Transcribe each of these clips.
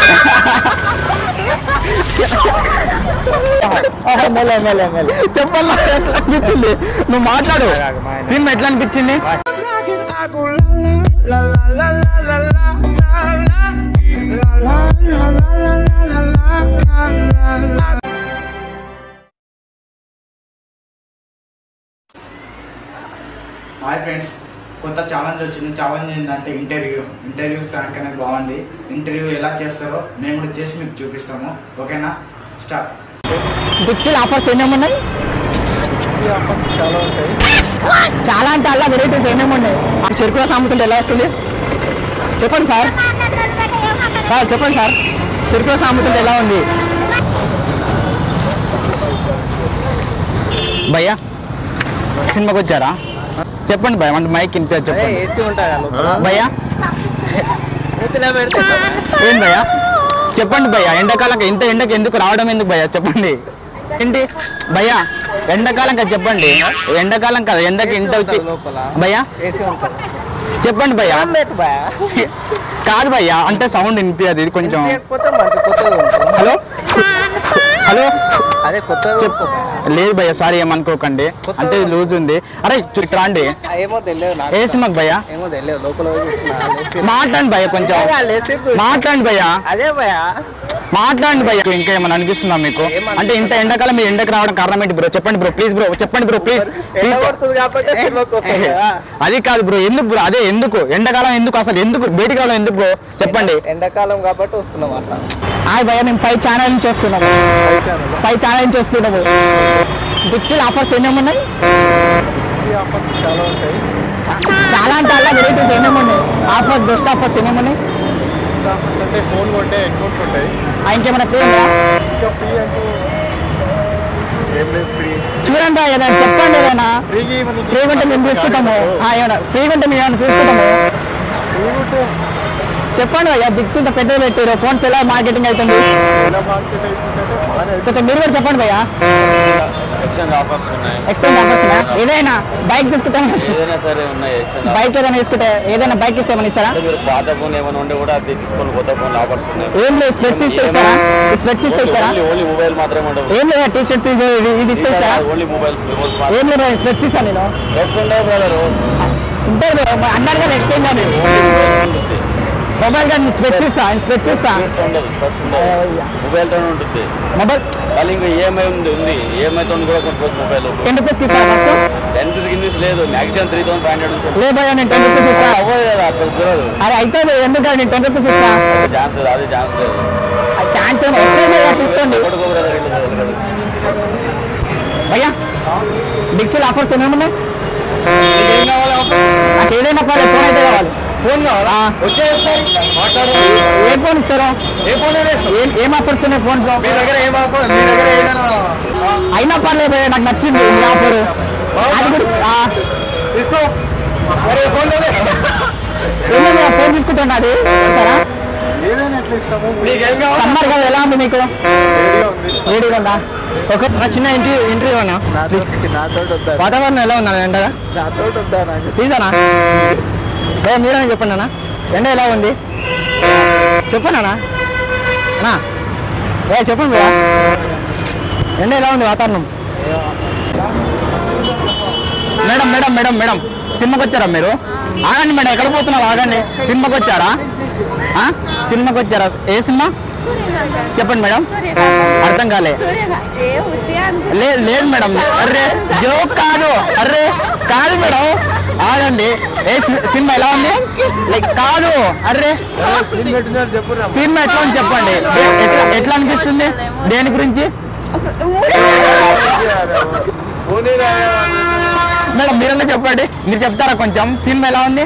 Mellea mellea mellea చెప్పాలా ఎట్లా అనిపించింది నువ్వు మాట్లాడు సినిమా ఎట్లా అనిపించింది హాయ్ ఫ్రెండ్స్ కొత్త ఛాలెంజ్ వచ్చింది ఛాలెంజ్ ఏంటంటే ఇంటర్వ్యూ ఇంటర్వ్యూ ప్రాంక్ అనేది బాగుంది ఇంటర్వ్యూ ఎలా చేస్తారో మేము కూడా చేసి మీకు చూపిస్తాము ఓకేనా స్టార్ట్ డిక్సిల్ ఆఫర్స్ ఏమేమి ఉన్నాయి చాలా అంటే అలా వెరైటీస్ ఏమేమి ఉన్నాయి ఆ చెరుకు రసం అమ్ముతుంటే ఎలా వస్తుంది చెప్పండి సార్ సార్ చెప్పండి సార్ చెరుకు రసం అమ్ముతుంటే ఎలా ఉంది భయ్యా సినిమాకి వచ్చారా చెప్పండి భయ్య అంటే మైక్ ఇంటి చెప్పండి ఏసీ ఉంటాయి భయ్యా ఏం భయ్యా చెప్పండి భయ్యా ఎండాకాలం ఇంత ఎండకు ఎందుకు రావడం ఎందుకు భయ్యా చెప్పండి ఏంటి భయ్యా ఎండాకాలం కదా చెప్పండి ఎండాకాలం కదా ఎండకి ఇంత వచ్చి లోపల భయ్యా ఏసీ ఉంటుంది చెప్పండి భయ్యా కాదు భయ్యా అంటే సౌండ్ వినిపించదు ఇది కొంచెం లేకపోతే మంచి కొత్తగా ఉంటుంది హలో హలో అదే కొత్తగా చెప్పు లేదు భయ్యా సారీ ఏమనుకోకండి అంటే లూజ్ ఉంది అరే ఇక్కడ రండి ఉంటుంది. ఏమో తెలియదు నాకు ఏ సినిమాకి భయ్యా ఏమో తెలియదు లోపల పోయి చూసిన. లేచి- మాట్లాడండి భయ్యా కొంచెం అదే, లేచి చూసిన. మాట్లాడండి భయ్యా అదే భయ మాట్లాడండి భయ్య ఇంకా ఏమైనా అనిపిస్తుందా మీకు ఏమనిపిస్తుంది? అంటే ఇంత ఎండాకాలం మీరు ఎండకు రావడం కారణం ఏంటి బ్రో చెప్పండి బ్రో ప్లీజ్ బ్రో చెప్పండి బ్రో ప్లీజ్ ఎండ పడుతుంది కాబట్టి సినిమాకి వస్తుంది కదా. అది కాదు బ్రో ఎందుకు బ్రో అదే ఎందుకు ఎండాకాలం ఎందుకు అసలు ఎందుకు బయటికి రావడం ఎందుకు బ్రో చెప్పండి ఎండాకాలం కాబట్టి వస్తున్నాం అట్లా హాయ్ భయ్య మేము పై ఛానల్ నుంచి వస్తున్నాము పై ఛానల్ నుంచి వస్తున్నాము డిక్సిల్ ఆఫర్స్ ఏమేమి ఉన్నాయి చాలా ఉంటాయి చాలా అంటే అలా వెరైటీస్ ఏమేమి ఉన్నాయి ఆఫర్స్ బెస్ట్ ఆఫర్స్ ఏమేమి ఉన్నాయి అంటే ఫోన్ కొంటే హెడ్ ఫోన్స్ ఉంటాయి ఆ, ఇంకేమైనా ఫ్రీ ఉందా ఇంకా ఫ్రీ అంటూ ఏం లేదు ఫ్రీ చూడండి భయ్య, ఏదైనా చెప్పండి ఏదైనా ఫ్రీకి ఫ్రీ ఉంటే మేము తీసుకుంటాము ఆ, ఏమైనా ఫ్రీ ఉంటే మేము ఏమైనా తీసుకుంటాము ఫ్రీ ఉంటే చెప్పండి అయ్యా బిగ్స్ ఇంత పెద్దది పెట్టారు ఫోన్స్ ఎలా మార్కెటింగ్ అవుతుంది ఎలా మార్కెట్ అవుతుందంటే బాగానే కొంచెం మీరు కూడా చెప్పండి భయ్యా ఎక్స్చేంజ్ ఆఫర్స్ ఉన్నాయి ఎక్స్చేంజ్ ఆఫర్స్ ఏదైనా బైక్ తీసుకుంటాం ఏదైనా సరే ఉన్నాయి ఎక్స్చేంజ్ బైక్ ఏదైనా తీసుకుంటే ఏదైనా బైక్ ఇస్తే ఏమైనా ఇస్తారా అంటే మీరు పాత ఫోన్ ఏమైనా ఉంటే కూడా అది తీసుకొని కొత్త ఫోన్ ఆఫర్స్ ఉన్నాయి ఏం లేదు స్పెట్స్ ఇస్తే ఇస్తారా స్పెట్స్ ఇస్తే ఇస్తారా ఓన్లీ ఓన్లీ మొబైల్ మాత్రమే ఉండవు ఏం లేదా టీ షర్ట్స్ ఇది ఇది- ఇది ఇస్తే ఇస్తారా ఓన్లీ మొబైల్స్ ఏం లేదు స్పెట్స్ ఇస్తాను నేను ఎక్స్ ఉండవు బ్రదర్ ఉంటాయి బ్రో అన్నారు కదా ఎక్స్చేంజ్ అని మొబైల్ కానీ స్పెట్స్ ఇస్తా స్పెట్స్ ఇస్తా ఉండదు స్పర్శ ఉండదు మొబైల్ తోనే ఉంటుంది మొబైల్ మళ్ళీ ఇంకా ఈఎంఐ ఉంది ఉంది ఈఎంఐ తో కూడా కొనుక్కోవచ్చు మొబైల్ టెన్ రూపీస్కి ఇస్తా ఫస్ట్ టెన్ రూపీస్ కింద లేదు maximum three thousand five hundred ఉంటుంది లే భయ్యా నేను టెన్ రూపీస్ ఇస్తా అవ్వదు కదా అక్కడ కుదరదు అరే అయితే ఎందుకు నేను టెన్ రూపీస్ ఇస్తా ఛాన్స్ లేదు అదే ఛాన్స్ లేదు ఛాన్స్ ఏమో ఎక్స్చేంజ్ అయ్యా తీసుకోండి కొట్టుకో బ్రదర్ ఇల్లు భయ్యా డిక్సిల్ ఆఫర్స్ ఏమేమి ఉన్నాయి నాకు ఏదైనా పర్లేదు ఫోన్ అయితే కావాలి ఫోన్ కావాలా మాట్లాడు ఏ ఫోన్ ఇస్తారో ఏ ఫోన్ ఏం ఏం ఆఫర్స్ ఉన్నాయి ఫోన్ మీ దగ్గర ఏం ఆఫర్ మీ దగ్గర ఏదైనా అయినా పర్లేదు భయ్యా, నాకు నచ్చింది మీ ఆఫర్ అది కూడా ఆ, తీసుకో మరి ఫోన్ ఏమో నేను ఫోన్ తీసుకుంటాను అది ఇస్తారా ఏదైనా ఎట్లా ఇస్తాము నీకేం కావాలి సమ్మర్ కదా ఎలా ఉంది మీకు ఏరియా ఉంది వేడిగా ఉందా ఒక నా చిన్న ఇంటి ఇంటర్వ్యూ అన్నా నాతో నాతో వద్దా వాతావరణం ఎలా ఉందా ఎండగా నాతో వద్దా నాకు ప్లీజ్ అన్నా భయ్యా మీరని చెప్పండి అన్న ఎండ ఎలా ఉంది చెప్పండి అన్న అన్నా భయ్యా చెప్పండి భయ్యా ఎండ ఎలా ఉంది వాతావరణం మేడం మేడం మేడం మేడం సినిమాకి వచ్చారా మీరు ఆగండి మేడం ఎక్కడ పోతున్నారు ఆగండి సినిమాకి వచ్చారా ఆ? సినిమాకి వచ్చారా ఏ సినిమా చెప్పండి మేడం అర్థం కాలే ఏ ఉద్యాన్ లేదు లేదు మేడం అర్రే జోక్ కాదు అర్రే కాదు మేడం ఆగండి ఏ సి- సినిమా ఎలా ఉంది లైక్ కాదు అర్రే సినిమా ఎట్లా ఉంది చెప్పండి ఎ- ఎట్లా ఎట్లా అనిపిస్తుంది దేని గురించి మేడం మీరన్నా చెప్పండి మీరు చెప్తారా కొంచెం సినిమా ఎలా ఉంది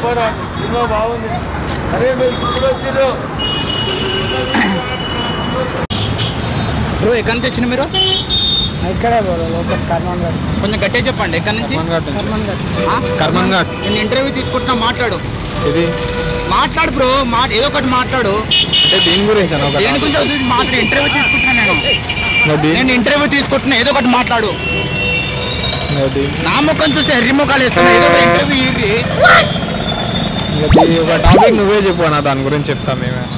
బ్రో ఎక్కడి నుంచి వచ్చిన మీరు ఇక్కడే లోపల కర్మాన్ గారు కొంచెం గట్టిగా చెప్పండి ఎక్కడి నుంచి కర్మాన్ గారు ఆ? కర్మాన్ ఘాట్ నేను ఇంటర్వ్యూ తీసుకుంటున్నా మాట్లాడు ఇది మాట్లాడు బ్రో మా ఏదో ఒకటి మాట్లాడు అంటే దీని గురించి అన్న దేని గురించి వద్దు, మాట్లాడు ఇంటర్వ్యూ తీసుకుంటున్నా నేను నేను ఇంటర్వ్యూ తీసుకుంటున్నా ఏదో ఒకటి మాట్లాడు నా ముఖం చూస్తే ఎర్రి ముఖాలు వేస్తున్నా ఏదో ఒక ఇంటర్వ్యూ ఇర్రి ఒక టాపిక్ నువ్వే చెప్పు అన్న దాని గురించి చెప్తాం మేమే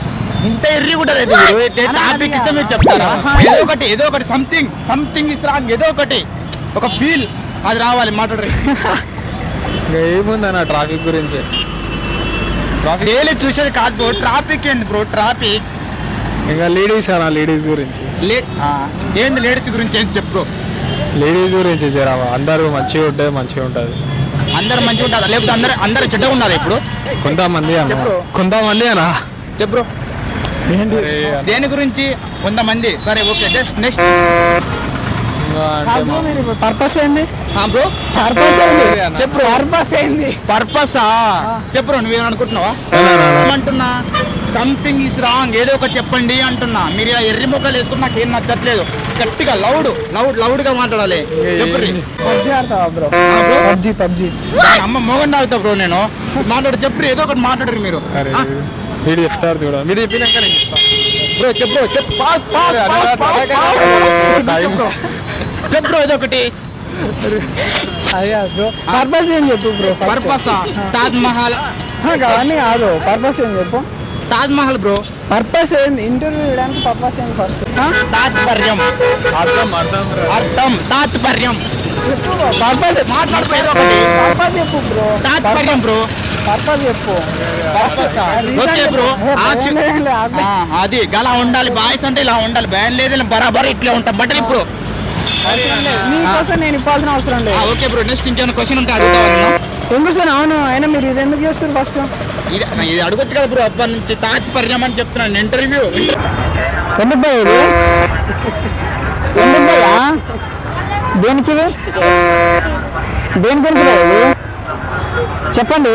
ఇంత ఎర్రి కూడా లేదు టాపిక్ ఇస్తే మీరు చెప్తారా ఏదో ఒకటి ఏదో ఒకటి సంథింగ్ సంథింగ్ ఇస్ రాంగ్ ఏదో ఒకటి ఒక ఫీల్ అది రావాలి మాట్లాడరు ఇంకా ఏముందన్న ట్రాఫిక్ గురించి ట్రాఫిక్ డైలీ చూసేది కాదు బ్రో ట్రాఫిక్ ఏంది బ్రో ట్రాఫిక్ ఇంకా లేడీస్ అన్న లేడీస్ గురించి లే ఆ, ఏంది లేడీస్ గురించి ఏంటి చెప్పు లేడీస్ గురించి జరా అందరూ మంచిగా ఉంటే మంచిగా ఉంటుంది అందరు మంచిగా ఉంటారు లేకపోతే అందరు అందరు చెడ్డగా ఉన్నారు ఇప్పుడు కొంతమంది అన్న చెప్పు. కొంతమంది అన్న చెప్పు బ్రో ఏంటి దేని గురించి కొంతమంది సరే ఓకే జస్ట్ నెక్స్ట్ అంటే మా- పర్పస్ ఏంది బ్రో పర్పస్ ఏంది చెప్పు పర్పస్ ఏంది పర్పసా చెప్పు బ్రో నువ్వేం అనుకుంటున్నావా ఏమంటున్నా సంథింగ్ ఈస్ రాంగ్ ఏదో ఒకటి చెప్పండి అంటున్నా మీరు ఇలా ఎర్రి మొక్కలు వేసుకుని నాకు ఏం నచ్చట్లేదు గట్టిగా లౌడ్ లౌడ్ లౌడ్ గా మాట్లాడాలి చెప్పు పబ్జి ఆడతావా బ్రో bro? పబ్జి పబ్జి దాని అమ్మ మోగన్ తాగుతా బ్రో నేను మాట్లాడు చెప్పు ఏదో ఒకటి మాట్లాడరు మీరు అరే వీడు చెప్తారు చూడ వీడు చెప్పినాక నేను చెప్తా బ్రో చెప్పు చెప్పు ఫాస్ట్ ఫాస్ట్ అరే, అరే, అరే, అరే, అరే. చెప్పు బ్రో ఏదో ఒకటి అయ్యా బ్రో పర్పస్ ఏం చెప్పు బ్రో పర్పస్ తాజ్ మహల్ అవన్నీ కాదు పర్పస్ ఏం చెప్పు తాజ్ మహల్ బ్రో పర్పస్ ఏంది ఇంటర్వ్యూ ఇవ్వడానికి పర్పస్ ఏంది ఫస్ట్ తాత్పర్యం అర్థం అర్థం అర్థం తాత్పర్యం చెప్పు పర్పస్ మాట్లాడుకో ఏదో ఒకటి పర్పస్ చెప్పు బ్రో తాత్పర్యం బ్రో పర్పస్ చెప్పు ఓకే బ్రో ఆప్షన్ అది గలా ఉండాలి బాయ్స్ అంటే ఇలా ఉండాలి బ్యాన్ లేదు ఇలా బరాబర్ ఇట్లా ఉంటాం బట్టలు ఇప్పుడు మీకోసం నేను ఇవ్వాల్సిన అవసరం ఆ, లేదు ఓకే బ్రో నెక్స్ట్ ఇంకేమైనా క్వశ్చన్ ఉంటే అడుగుతావా ఎందుకు సార్ అవును అయినా మీరు ఇది ఎందుకు చేస్తారు ఫస్ట్ ఇది ఇది అడగొచ్చు కదా బ్రో అప్పటి నుంచి తాత్పర్యం అని చెప్తున్నాను ఇంటర్వ్యూ ఎందుకు భయ ఇది ఎందుకు భయ్యా దేనికి ఇది? దేని గురించి భయ్యా ఇది చెప్పండి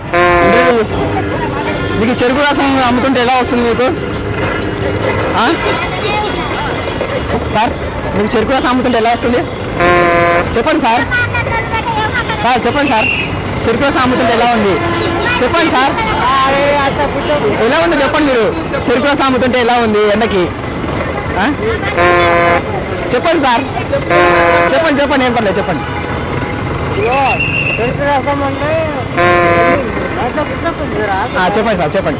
మీకు చెరుకు రసం అమ్ముతుంటే ఎలా వస్తుంది మీకు ఆ? సార్ మీకు చెరుకు రసం అమ్ముతుంటే ఎలా వస్తుంది చెప్పండి సార్ సార్ చెప్పండి సార్ చెరుకు రసం అమ్ముతుంటే ఎలా ఉంది చెప్పండి సార్ ఎలా ఉంది చెప్పండి మీరు చెరుకు రసం అమ్ముతుంటే ఎలా ఉంది ఎండకి ఆ? చెప్పండి సార్ చెప్పండి చెప్పండి ఏం పర్లేదు చెప్పండి ఆ, చెప్పండి సార్ చెప్పండి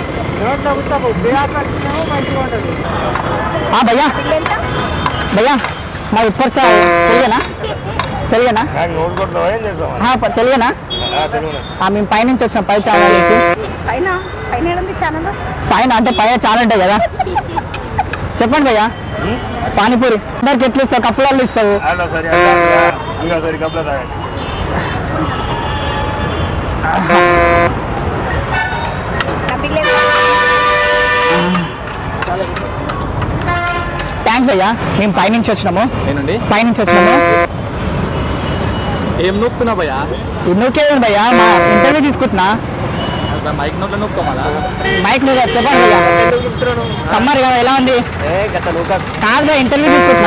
ఆ, భయ్యా భయ్యా మా ఇప్పుడు సార్ తెలుగనా తెలుగనా నోడుకుంటున్నావా ఏం చేస్తావా ఆ, ప- తెలుగనా ఆ, మేము పైనుంచి వచ్చినాం పై ఛానల్ నుంచి పైన పైన ఏడుంది ఛానల్ పైన అంటే పైన చాలా ఉంటాయి కదా చెప్పండి భయ్యా పానీపూరి అందరికి ఎట్లు ఇస్తావు కప్పులలో ఇస్తావు అలా సరే ఇంకా సరే కప్లా తాగండి థ్యాంక్స్ అయ్యా మేము పైనుంచి వచ్చినాము ఏనండి పైనుంచి వచ్చినాము ఏం నొక్కుతున్నా భయ్యా నువ్వుకేదండి భయ్యా మా ఇంటర్వ్యూ తీసుకుంటున్నా మైక్ నోట్లో నొక్కుతామా మైక్ నువ్వు చెప్పండి భయ్యా సమ్మర్ కదా ఎలా ఉంది కాదు భయ్యా ఇంటర్వ్యూ తీసుకుంటున్నా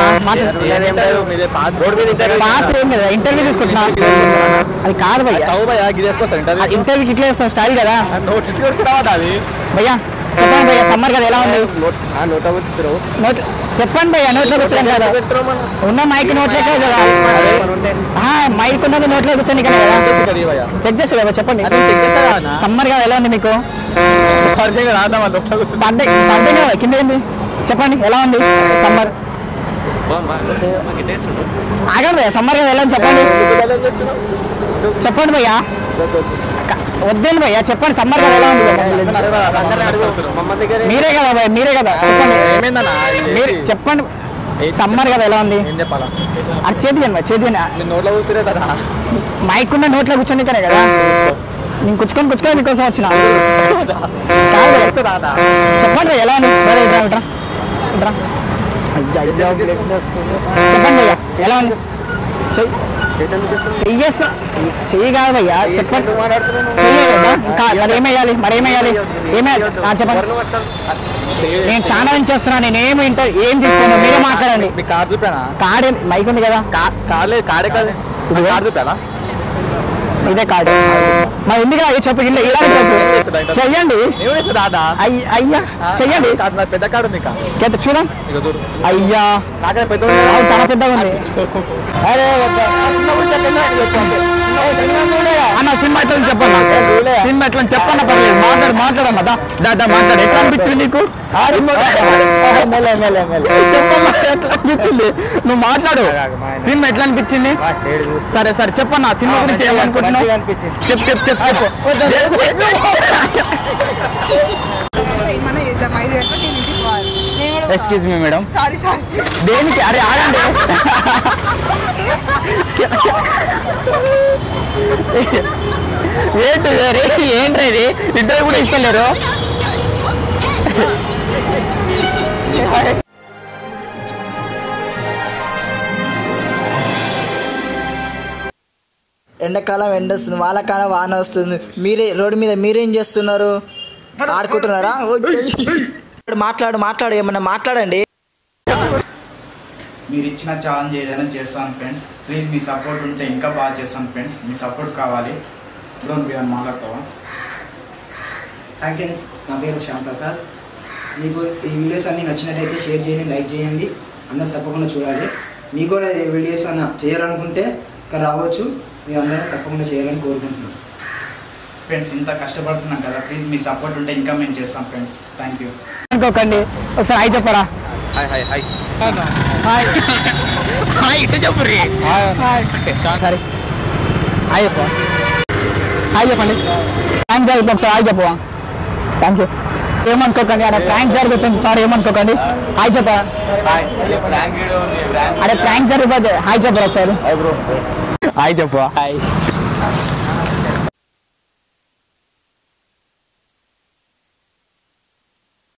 పాస్ ఏం కదా ఇంటర్వ్యూ తీసుకుంటున్నా అది కాదు భయ్యా భయ్యా గిదేసుకోస్తారు ఇంటర్వ్యూకి ఇట్లా వేస్తాం స్టైల్ కదా నోటీస్ రావద్దు అది భయ్యా చెప్పండి భయ్యా సమ్మర్ కదా ఎలా ఉంది నోట వచ్చుతారు నోట్ చెప్పండి భయ్యా నోట్లో కూర్చోండి కదా ఉన్న మైక్ నోట్లోకే కదా ఆ, మైక్ ఉన్నది నోట్లో కూర్చొని కదా చెక్ చేస్తారు కదా చెప్పండి సమ్మర్ కదా ఎలా ఉంది మీకు బర్త్డే బర్త్డే కదా కింద ఏంది చెప్పండి ఎలా ఉంది సమ్మర్ ఆగండి భయ్యా సమ్మర్ కదా ఎలా ఉంది చెప్పండి చెప్పండి భయ్యా క- వద్దండి భయ్యా చెప్పండి సమ్మర్ కదా ఎలా ఉంది మీరే కదా భయ్యా మీరే కదా చెప్పండి మీరు చెప్పండి సమ్మర్ కదా ఎలా ఉంది ఏం చెప్పాలా అది చేతి భయ్యా చేతి నేను నోట్లో కూర్చురే కదా మైక్ ఉన్న నోట్లో కూర్చొని కదా కదా నేను కూర్చుకొని కూర్చుకొని మీకోసం వచ్చిన కాదు భయ్యా. చెప్పండి భయ్యా, ఎలా ఉంది సరే ఇట్రా ఇట్రా ఇట్రా చెప్పండి భయ్యా ఎలా ఉంది చెయ్యి చెయ్యేస్తా చెయ్యి కాదు భయ్యా చెప్పండి చెయ్యే కదా ఇంకా మరి ఏమేయాలి మరి ఏమేయాలి ఏమేయాలి ఆ, చెప్పండి నేను చాలా నుంచి చేస్తున్నా నేను ఏమి ఇంటర్ ఏం తీసుకోను మీరే మాట్లాడండి మీ కార్ చూపానా కార్డ్ మైక్ ఉంది కదా కార్ లేదు కాడే కాదు కార్ చూపానా ఇదే కార్డు మరి ఉంది కదా చెప్పు ఇలా ఇలా చెప్పు చెయ్యండి నేను ఇస్తా దాదా అయ్య- అయ్యా చెయ్యండి కాదు నా పెద్ద కాడు ఉంది ఇంకా కేత చూడం ఇక చూడు అయ్యా నాకైనా పెద్ద అవును, చాలా పెద్దగా ఉంది అరే వద్దా. చిన్నప్పుడు చెప్పండి, చెప్పండి. అన్న సినిమా ఎట్లా ఉంది చెప్పన్నా సినిమా ఎట్లా ఉంది చెప్పన్న పర్లేదు మాట్లాడు మాట్లాడమ్మా దా దా, దా మాట్లాడు ఎట్లా అనిపించింది నీకు ఆ సినిమా చెప్పమ్మా ఎట్లా అనిపించింది నువ్వు మాట్లాడు సినిమా ఎట్లా అనిపించింది సరే సరే చెప్పన్నా సినిమా గురించి ఏమనుకుంటున్నావు చెప్పు చెప్పు చెప్పు ఏమన్నా చేద్దాం ఐదు గంటలకు నేను ఇంటికి పోవాలి excuse me madam sorry sorry దేనికి అరే ఆగండి ఏంటి రే ఏంటి ఇది ఇంటర్వ్యూ కూడా ఇస్తలేరు ఎండాకాలం ఎండ వస్తుంది వాళ్ళకాలం వాన వస్తుంది మీరే రోడ్డు మీద మీరేం చేస్తున్నారు ఆడుకుంటున్నారా మాట్లాడు మాట్లాడు ఏమన్నా మాట్లాడండి మీరు ఇచ్చిన ఛాలెంజ్ ఏదైనా చేస్తాను ఫ్రెండ్స్ ప్లీజ్ మీ సపోర్ట్ ఉంటే ఇంకా బాగా చేస్తాను ఫ్రెండ్స్ మీ సపోర్ట్ కావాలి డోంట్ బి అని మాట్లాడతావా హాయ్ ఫ్రెండ్స్ నా పేరు శ్యామ్ ప్రసాద్ మీకు ఈ వీడియోస్ అన్ని నచ్చినట్లయితే షేర్ చేయండి లైక్ చేయండి అందరూ తప్పకుండా చూడాలి మీకు కూడా ఈ వీడియోస్ అన్న చేయాలనుకుంటే ఇక్కడ రావచ్చు మీరు అందరూ తప్పకుండా చేయాలని కోరుకుంటున్నాను ఫ్రెండ్స్ ఇంత కష్టపడుతున్నాం కదా ప్లీజ్ మీ సపోర్ట్ ఉంటే ఇంకా మేము చేస్తాం ఫ్రెండ్స్ థ్యాంక్ యూ అనుకోకండి ఒకసారి హాయ్ చెప్పరా hi hi hi hi hi ఇటు చెప్పు రీ సరే హాయ్ చెప్పు హాయ్ చెప్పండి థ్యాంక్ చెప్పు ఒకసారి హాయ్ చెప్పవా థ్యాంక్ యూ ఏమనుకోకండి అరే ప్రాంక్ జరుగుతుంది సార్ ఏమనుకోకండి హాయ్ చెప్పరా అరే ప్రాంక్ జరుగుతుంది హాయ్ చెప్పరా ఒకసారి హాయ్ చెప్పు హాయ్